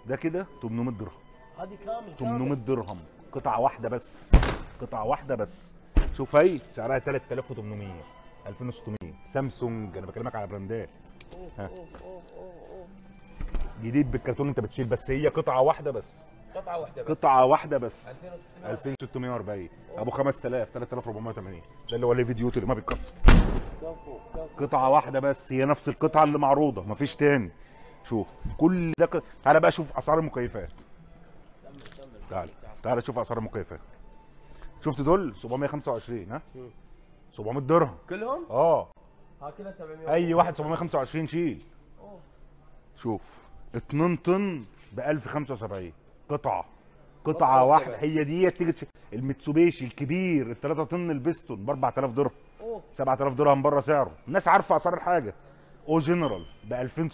ده كده 800 درهم هذه كامل 800 درهم قطعه واحده بس قطعه واحده بس شوف هي سعرها 3800 2600 سامسونج انا بكلمك على براندات ها. جديد بالكرتون انت بتشيل بس هي قطعه واحده بس قطعه واحده بس قطعه واحده بس 2600 2640 ابو 5000 3480 ده اللي هو ليفي ديوتي اللي ما بيتكسر كفو كفو قطعه واحده بس هي نفس القطعه اللي معروضه مفيش تاني شوف كل ده ق... تعالى بقى شوف اسعار المكيفات كمل كمل تعالى تعالى شوف اسعار المكيفات شفت دول 725 ها 700 درهم كلهم؟ اه ها كلها 700 اي واحد 725 شيل أوه. شوف 2 طن ب 1075 قطعه قطعه واحدة واحده بس. هي دي تيجي تش- الميتسوبيشي الكبير ال 3 طن البستون ب 4000 درهم اوه 7000 درهم بره سعره الناس عارفه اسعار الحاجه او جنرال ب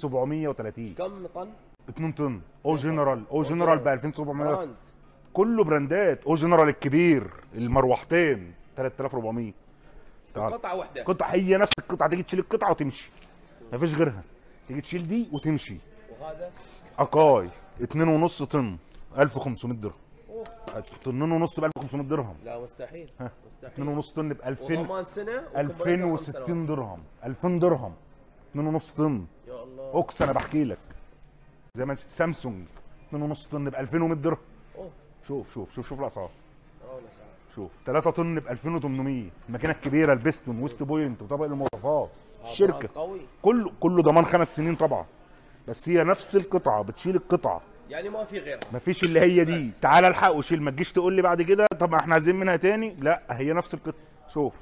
2730 كم طن؟ 2 طن او جنرال او جنرال ب 2700 براند كله براندات او جنرال الكبير المروحتين 3400 تعال قطعه واحده قطعه هي نفس القطعه تيجي تشيل القطعه وتمشي مفيش غيرها تيجي تشيل دي وتمشي وهذا اقاي 2.5 طن 1500 درهم اوه طنين ونص ب 1500 درهم لا مستحيل مستحيل 2.5 طن ب 2000 وضمان سنه وكمبريسر خمس سنوات. 2060 درهم 2000 درهم 2.5 طن يا الله اوكس انا بحكي لك زي ما انت سامسونج 2.5 طن ب 2100 درهم اوه شوف شوف شوف شوف الاسعار روعة سعر. شوف 3 طن ب 2800 الماكينه الكبيره البستون ويست بوينت وطبق المواصفات آه، الشركه براند قوي كله كله ضمان خمس سنين طبعا بس هي نفس القطعه بتشيل القطعه يعني ما في غيرها مفيش اللي هي دي تعالى الحق وشيل ما تجيش تقول لي بعد كده طب احنا عايزين منها تاني لا هي نفس القطعه شوف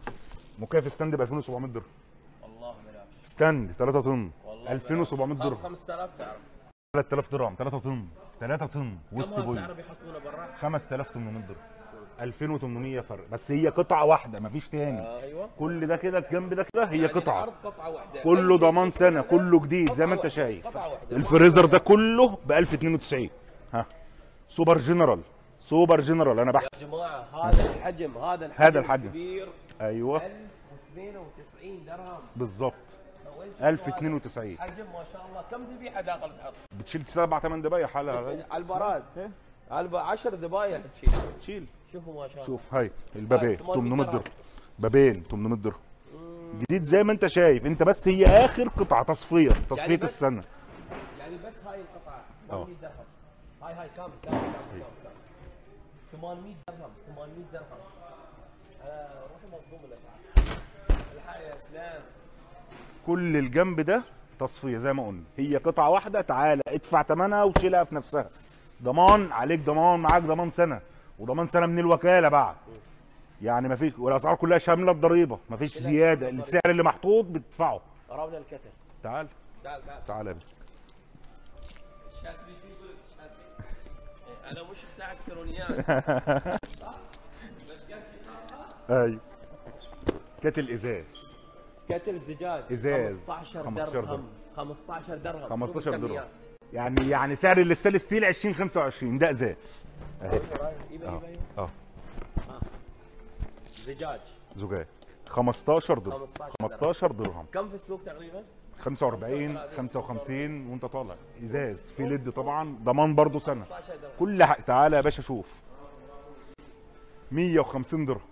مكيف ستاند ب 2700 درهم الله ما يلعبش ستاند 3 طن والله 2700 هذا درهم 5000 سعر 3000 درهم 3 طن 3 طن كم ويست هذا بوينت سعره بيحصلونه برا 5800 درهم 2800 فرق بس هي قطعه واحده مفيش تاني آه ايوه كل ده كده الجنب ده كده هي يعني قطعه العرض قطعه واحده كله أي ضمان شيء سنه هذا كله جديد زي ما قطعة انت واحدة. شايف قطعه واحده الفريزر ده كله ب 1092 ها سوبر جنرال سوبر جنرال انا بحكي يا جماعه هذا الحجم هذا الحجم هذا الحجم. كبير ايوه 1092 درهم بالظبط وين 1092 حجم ما شاء الله كم ذبيحه داخل تحط بتشيل سبع ثمان دبايح حالها على البراد إيه؟ على الب- 10 ذبايح تشيل شيل شوفوا ما شاء الله شوف هاي البابين هاي 800 800 درهم بابين 800 درهم جديد زي ما انت شايف انت بس هي اخر قطعه تصفيه تصفيه بس- السنه يعني بس هاي القطعه آه. 800 درهم هاي هاي كامل كامل كامل كامل كامل. 800 درهم 800 درهم انا روحي مصدوم الاسعار الحق يا اسلام كل الجنب ده تصفيه زي ما قلنا هي قطعه واحده تعالى ادفع ثمنها وشيلها في نفسها ضمان عليك ضمان معاك ضمان سنه وضمان سنه من الوكاله بعد يعني ما فيش والاسعار كلها شامله الضريبه ما فيش زياده السعر اللي محطوط بتدفعه قربنا الكتل تعال تعال تعال تعال يا باشا الشاسبي شو يقول لك الشاسبي؟ إيه، انا مش بتاع الكترونيات صح؟ بس قالت لي صراحه ايوه كاتل ازاز كتل زجاج إزاز. 15 15 درهم درهم. 15 درهم 15 شوف درهم الكميات. يعني يعني سعر الاستانلس ستيل 20 25 ده ازاز اهي ايوه ايوه اه ايوه اه زجاج زجاج 15 درهم 15 15 درهم كم في السوق تقريبا؟ 45 55 وانت طالع ازاز في ليد طبعا ضمان برضو سنه 15 درهم كل حاجه تعالى يا باشا شوف 150 درهم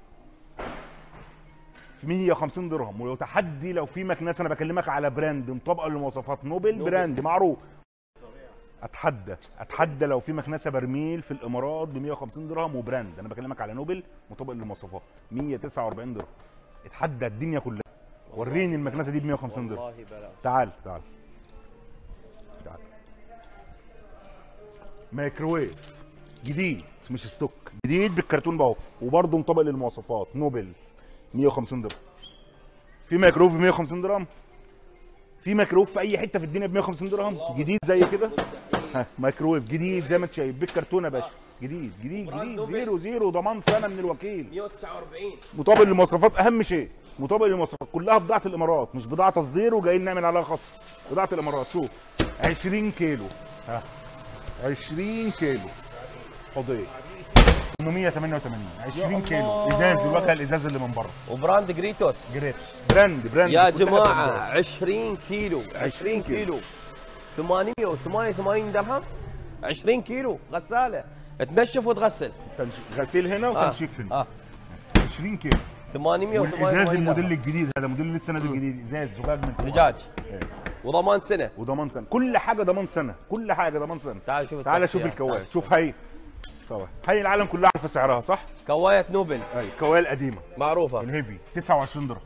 في 150 درهم ولو تحدي لو في مكنسه انا بكلمك على براند مطابقه لمواصفات نوبل, نوبل. براند معروف اتحدى اتحدى لو في مكنسه برميل في الامارات ب 150 درهم وبراند انا بكلمك على نوبل مطابق للمواصفات 149 درهم اتحدى الدنيا كلها وريني المكنسه دي ب 150 درهم والله بلا تعال تعال تعال مايكروويف جديد مش ستوك جديد بالكرتون بقى اهو وبرضه مطابق للمواصفات نوبل 150 درهم في مايكروويف ب 150 درهم في مايكروويف في اي حته في الدنيا ب 150 درهم جديد زي كده ها مايكروويف جديد زي ما انت شايف بالكرتون يا باشا جديد جديد براند جديد نوبل. زيرو زيرو ضمان سنه من الوكيل 149 مطابق للمواصفات اهم شيء مطابق للمواصفات كلها بضاعه الامارات مش بضاعه تصدير وجايين نعمل عليها خصم بضاعه الامارات شوف 20 كيلو ها 20 كيلو حضيه 888 20 كيلو ازاز الواجهه الازاز اللي من بره وبراند جريتوس جريتش براند براند يا كلها جماعه براندات. 20 كيلو 20 كيلو. كيلو 888 درهم 20 كيلو غساله تنشف وتغسل تنش- غسيل هنا آه. وتنشيف هنا اه 20 كيلو 888 والازاز الموديل درهم. الجديد هذا موديل لسه نازل جديد ازاز زجاج من فوق. زجاج إيه. وضمان سنه وضمان سنه كل حاجه ضمان سنه كل حاجه ضمان سنه تعال شوف تعال شوف التصفية. الكوايه تعال شوف هي كوايه هي العالم كلها عارفه سعرها صح؟ كوايه نوبل اي الكوايه القديمه معروفه الهيفي 29 درهم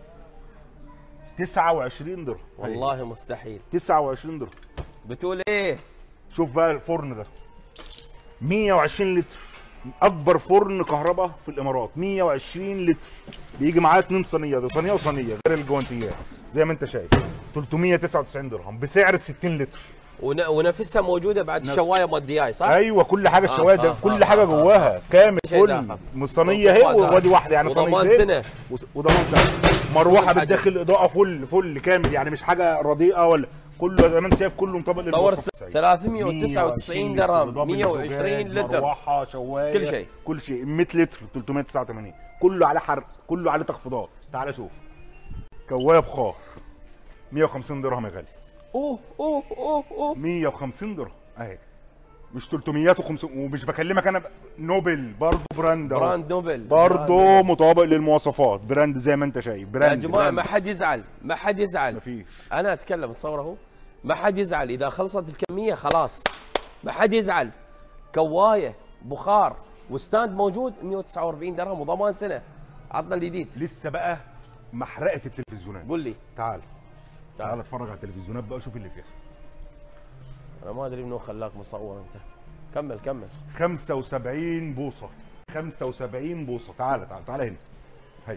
29 درهم هي. والله مستحيل 29 درهم بتقول ايه شوف بقى الفرن ده 120 لتر اكبر فرن كهرباء في الامارات 120 لتر بيجي معاه اتنين صينيه ده صينيه وصينيه غير الجوانتيات زي ما انت شايف 399 درهم بسعر 60 لتر ون- ونفسها موجوده بعد الشوايه مال دياي صح؟ ايوه كل حاجه الشوايه ده آه، كل آه، حاجه آه، جواها كامل شيء كل داخل. صينيه اهي وفازات. وادي واحده يعني وضمان صينيتين سنة. و- وضمان سنه مروحه حاجة. بتدخل اضاءه فل فل كامل يعني مش حاجه رديئه ولا كله زي ما انت شايف كله مطابق صور للمواصفات. الس- 399 درهم إضاءة 120 بالزجاج، لتر مروحه شوايه كل شيء. كل شيء 100 لتر 389 كله عليه حرق كله عليه تخفيضات تعال شوف كوايه بخار 150 درهم يا غالي اوه اوه اوه اوه 150 درهم اهي مش 300 و500 ومش بكلمك انا ب... نوبل برضه براند أهو. براند نوبل برضه مطابق للمواصفات براند زي ما انت شايف يا براند جماعه براند. ما حد يزعل ما حد يزعل مفيش انا اتكلم تصور اهو ما حد يزعل اذا خلصت الكميه خلاص ما حد يزعل كوايه بخار وستاند موجود 149 درهم وضمان سنه عطنا الجديد لسه بقى محرقه التلفزيونات قول لي تعال تعال اتفرج على التلفزيونات بقى شوف اللي فيها انا ما ادري منو خلاك مصور انت كمل كمل 75 بوصه 75 بوصه تعال تعال تعال هنا هي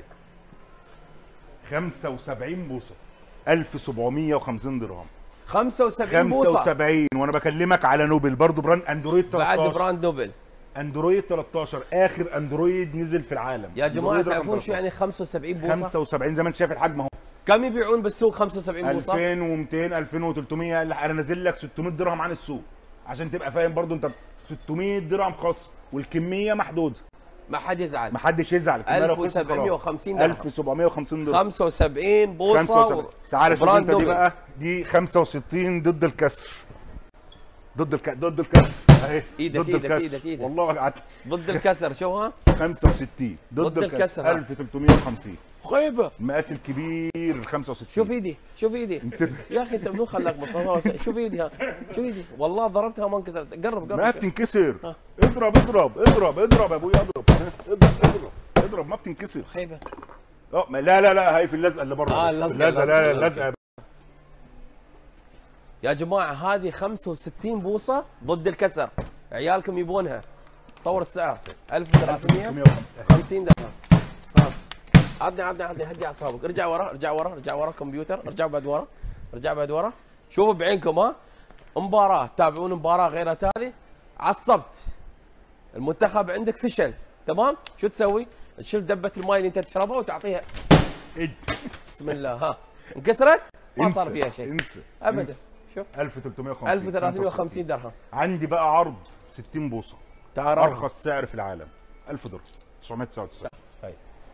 75 بوصه 1750 درهم 75 بوصه 75 وانا بكلمك على نوبل برضو براند اندرويد 13 بعد براند نوبل اندرويد 13 اخر اندرويد نزل في العالم يا جماعه أندرويد رقم تعرفون شو 13. يعني 75 بوصه 75 زي ما انت شايف الحجم اهو كم يبيعون بالسوق 75 بوصه 2200 2300 لا، انا نازل لك 600 درهم عن السوق عشان تبقى فاهم برضو انت 600 درهم خاص والكميه محدوده ما حد يزعل محدش يزعل الكمية لو خلصت خلاص. 1750 درهم 1750 درهم 75 بوصه 75 تعال شوف وبراند انت دي نوبل. بقى دي 65 ضد الكسر ضد الك... ضد الكسر اهي إيدك- ضد إيدك- الكسر إيدك- إيدك. والله قعدت ضد الكسر شو ها 65 ضد, ضد الكسر, الكسر. 1350 خيبه المقاس الكبير 65 شوف ايدي شوف ايدي انت يا اخي انت منو خلاك مصور شوف ايدي ها شوف ايدي والله ضربتها ما انكسرت قرب ما قرب بتنكسر ها. اضرب اضرب اضرب اضرب يا ابويا اضرب اضرب اضرب اضرب ما بتنكسر خيبه اه ما- لا لا لا هي في اللزقه اللي بره آه، اللزقة، اللزقه لا لا اللزقة. اللزقه يا جماعه هذه 65 بوصه ضد الكسر عيالكم يبونها صور السعر 1350 150 درهم ها. عدني عدني عدني هدي اعصابك ارجع ورا ارجع ورا ارجع ورا كمبيوتر ارجع بعد ورا ارجع بعد ورا شوفوا بعينكم ها مباراة تابعون مباراة غير تالي عصبت المنتخب عندك فشل تمام شو تسوي؟ تشيل دبة الماي اللي انت تشربها وتعطيها إج. بسم الله ها انكسرت؟ ما صار انسى، فيها شيء انسى ابدا انسى. شوف 1350 1350 درهم عندي بقى عرض 60 بوصه تعال ارخص سعر في العالم 1000 درهم 999 هاي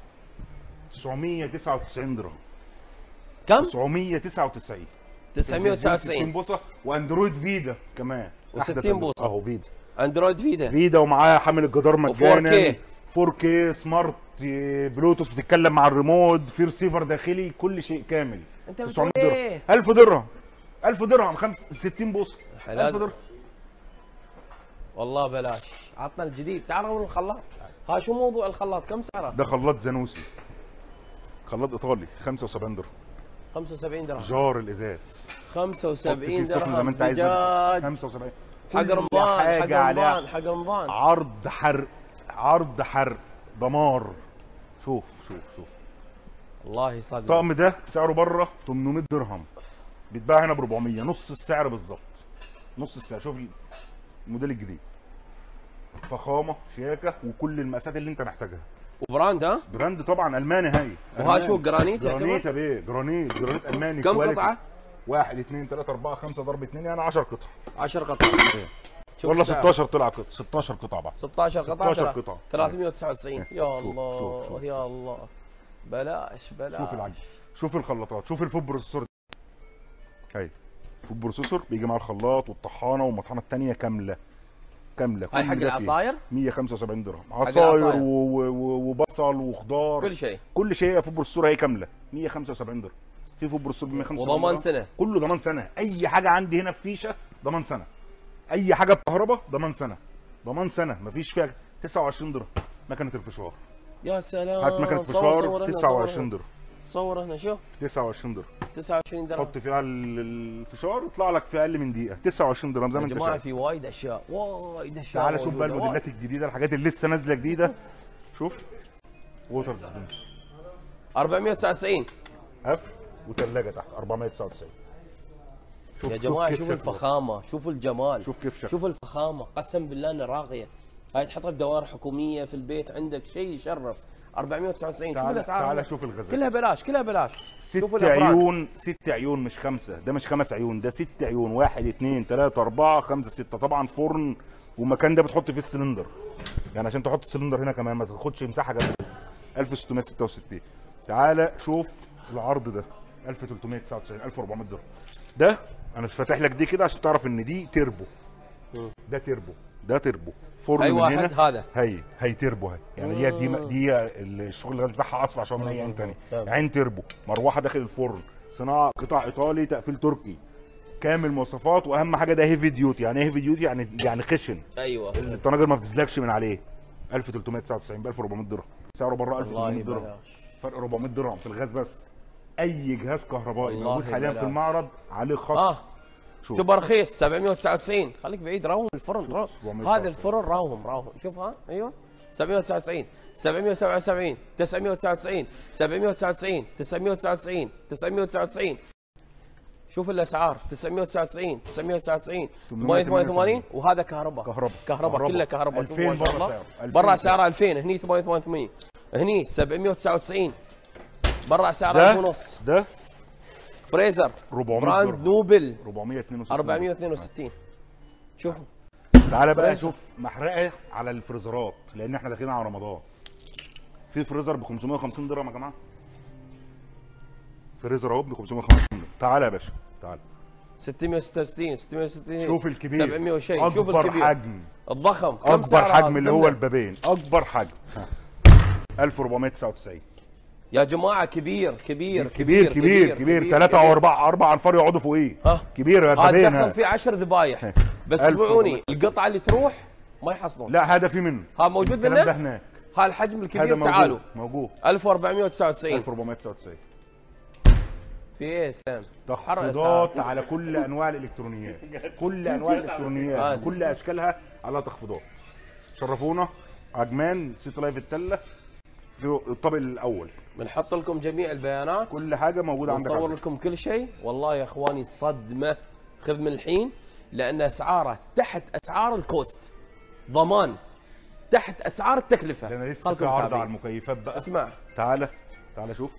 999 درهم كم؟ 999 999 بوصه واندرويد فيدا كمان و60 أحدث بوصة. اهو فيدا اندرويد فيدا فيدا ومعاه حامل الجدار مجانا 4K. 4K سمارت آه، بلوتوث بتتكلم مع الريموت في ريسيفر داخلي كل شيء كامل انت بتقول 900 درهم ايه؟ 1000 درهم 1000 درهم خمس 60 بوصه 1000 لازم. درهم والله بلاش عطنا الجديد تعال من الخلاط ها شو موضوع الخلاط كم سعره؟ ده خلاط زانوسي خلاط ايطالي 75 درهم 75 درهم جار الازاز 75 حط فيه سخن زي ما درهم انت عايز زجاج 75 حق كل رمضان حق حاجة عليها رمضان حق رمضان عرض حرق عرض حرق دمار شوف شوف شوف الله يصدق الطقم ده سعره بره 800 درهم بيتباع هنا ب 400 نص السعر بالظبط نص السعر شوف الموديل الجديد فخامه شياكه وكل المقاسات اللي انت محتاجها وبراند ها؟ براند طبعا الماني هاي وها ألماني. شو جرانيت جرانيت يعتبر؟ يا بيه جرانيت جرانيت الماني كم كواليتي. قطعة؟ واحد اثنين ثلاثة أربعة خمسة ضرب اثنين يعني 10 قطع 10 قطع شوف والله السعر. 16 طلع قطع 16 قطعة بعد 16 قطعة 16 ترى- قطعة. 399 يا شوف- الله شوف- شوف. يا الله بلاش بلاش شوف العجل شوف الخلاطات شوف الفوب بروسيسور هي فود بروسيسور بيجي مع الخلاط والطحانه والمطحنه الثانيه كامله كامله هاي كل حق ده فيه. العصاير 175 درهم عصاير العصاير. و... و... و... وبصل وخضار كل شيء كل شيء فود بروسيسور هي كامله 175 درهم في فود بروسيسور ب 175 وضمان درهم. سنة. كله ضمان سنه اي حاجه عندي هنا في فيشه ضمان سنه اي حاجه بكهرباء ضمان سنه ضمان سنه مفيش فيها 29 درهم مكنه الفشار يا سلام هات مكنه صور- صور فشار هنا، 29 درهم صور هنا شوف 29 درهم 29 درهم حط فيها ال- الفشار يطلع لك في اقل من دقيقه 29 درهم زي ما يا انت جماعه شايف في وايد اشياء وايد اشياء تعال شوف بقى موجودة. الموديلات الجديده الحاجات اللي لسه نازله جديده شوف ووتر ديسبنسر 499 قفل وثلاجه تحت 499 شوف يا جماعه كيف شوف شكله. الفخامه شوف الجمال شوف كيف شكله. شوف الفخامه قسم بالله انها راقيه هاي تحطها بدوائر حكوميه في البيت عندك شيء يشرف 499 شوف تعال الاسعار تعال هنا. شوف الغزال كلها بلاش كلها بلاش شوف ست الأبراج. عيون ست عيون مش خمسه ده مش خمس عيون ده ست عيون واحد اتنين تلاته اربعه خمسه سته طبعا فرن ومكان ده بتحط فيه السلندر يعني عشان تحط السلندر هنا كمان ما تاخدش مساحه جنب 1666 تعالى شوف العرض ده 1399 1400 درهم ده انا مش فاتح لك دي كده عشان تعرف ان دي تربو ده تربو ده تربو فرن أي من واحد هنا هذا. هي هي تربو هي يعني دي دي دي الشغل الغاز بتاعها اسرع شويه من اي عين تاني تمام. عين تربو مروحه داخل الفرن صناعه قطع ايطالي تقفيل تركي كامل مواصفات واهم حاجه ده هيفي ديوتي يعني ايه هيفي ديوتي يعني يعني خشن ايوه الطناجر ما بتزلكش من عليه 1399 ب 1400 درهم سعره بره 1800 والله درهم بلاش فرق 400 درهم في الغاز بس اي جهاز كهربائي والله موجود حاليا في بلاش. المعرض عليه خصم اه شوف شوف رخيص 799 خليك بعيد راوهم الفرن راوهم. 799. هذا الفرن راوهم راوهم شوف ها ايوه 799 777 999 799 999 999 شوف الاسعار 999 999 888 وهذا كهرباء كهرباء. كهرباء كهرباء. كله كهرباء 2000 ما شاء برا الله سعر. 2000 برا سعر. سعره 2000 هني 888 هني 799 برا سعره ده 1000 ونص ده فريزر 400 براند درهم. نوبل 462 462 شوف تعالى بقى فريزر. شوف محرقه على الفريزرات لان احنا داخلين على رمضان في فريزر ب 550 درهم يا جماعه فريزر اهو ب 550 درهم تعالى يا باشا تعالى 666 660 شوف الكبير 700 وشيء شوف اكبر الكبير حجم الضخم كم اكبر سعره حجم اللي هو استنى. البابين اكبر حجم ها. 1499 يا جماعه كبير كبير كبير كبير كبير ثلاثة او اربعة اربع انفار يقعدوا فوقيه ها. كبير يا هذا بابين دخل ها. فيه 10 ذبايح بس 1400. اسمعوني القطعه اللي تروح ما يحصلون لا هذا في منه ها موجود الكلام منه؟ ده هناك ها الحجم هذا الكبير موجود تعالوا موجود 1499 1499 في ايه سام تخفيضات على كل انواع الالكترونيات كل انواع الالكترونيات عادي. بكل اشكالها على تخفيضات شرفونا عجمان سيت لايف التله في الطابق الاول بنحط لكم جميع البيانات كل حاجه موجوده عندك نصور عندك. لكم كل شيء والله يا اخواني صدمه خذ من الحين لان اسعاره تحت اسعار الكوست ضمان تحت اسعار التكلفه ده انا لسه خلكم في عرض على متابعين. المكيفات بقى اسمع تعالى تعالى شوف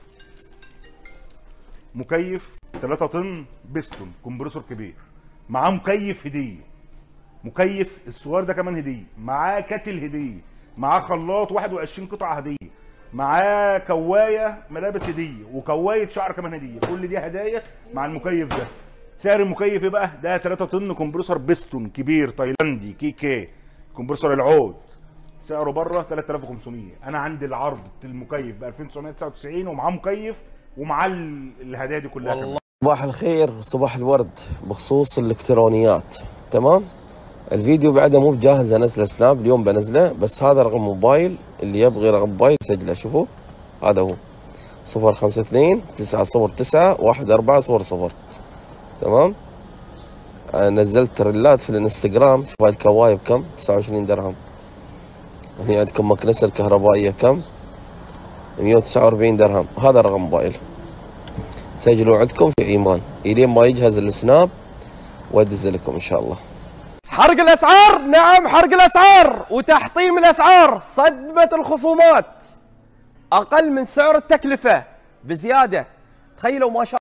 مكيف 3 طن بيستون كومبريسور كبير معاه مكيف هديه مكيف الصغير ده كمان هديه معاه كاتل هديه معاه خلاط 21 قطعه هديه معاه كوايه ملابس هديه وكوايه شعر كمان هديه كل دي هدايا مع المكيف ده سعر المكيف ايه بقى ده 3 طن كومبريسور بيستون كبير تايلاندي كي كي كومبريسور العود سعره بره 3500 انا عندي العرض المكيف ب 2999 ومعاه مكيف ومعاه ال- الهدايا دي كلها والله صباح الخير صباح الورد بخصوص الالكترونيات تمام الفيديو بعده مو بجاهز انزله سناب اليوم بنزله بس هذا رقم موبايل اللي يبغي رقم موبايل سجله شوفوا هذا هو صفر خمسة اثنين تسعة صفر تسعة واحد أربعة صفر صفر تمام أنا نزلت ريلات في الانستغرام شوف هاي الكوايب كم تسعة وعشرين درهم هني عندكم مكنسة الكهربائية كم مية وتسعة وأربعين درهم هذا رقم موبايل سجلوا عندكم في ايمان الين ما يجهز السناب وادز لكم ان شاء الله حرق الاسعار نعم حرق الاسعار وتحطيم الاسعار صدمه الخصومات اقل من سعر التكلفه بزياده تخيلوا ما شاء